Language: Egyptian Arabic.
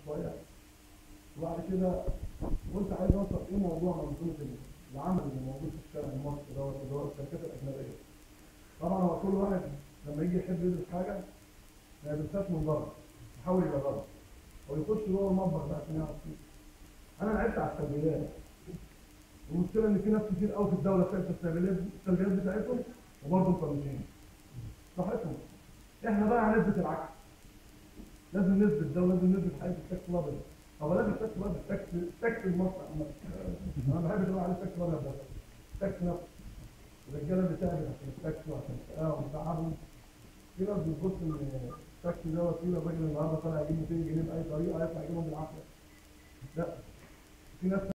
شويه وبعد كده قلت عايز اوصل ايه موضوع منظومه العمل اللي موجود في الشارع المصري دوت اللي هو الشركات الاجنبيه طبعا هو كل واحد لما يجي يحب يدرس حاجه ما يدرسهاش من بره يحاول يجربها او يخش جوه المطبخ بقى عشان يعرف فيه انا لعبت على السلبيات المشكله ان في ناس كتير قوي في الدوله شايفه السلبيات السلبيات بتاعتهم وبرضه مطنشين صحتهم احنا بقى هنثبت العكس لازم نثبت ده ولازم نثبت حاجه التاكس لابل هو لازم التاكس لابل التاكس التاكس المصري عامه انا ما بحبش اقول عليه التاكس لابل بس التاكس نفسه الرجاله اللي تعبت عشان التاكس وعشان الشقاوه وتعبهم في ناس بتبص ان التاكس دوت فيه الراجل النهارده طالع يجيب 200 جنيه باي طريقه هيطلع يجيبهم بالعافيه لا في ناس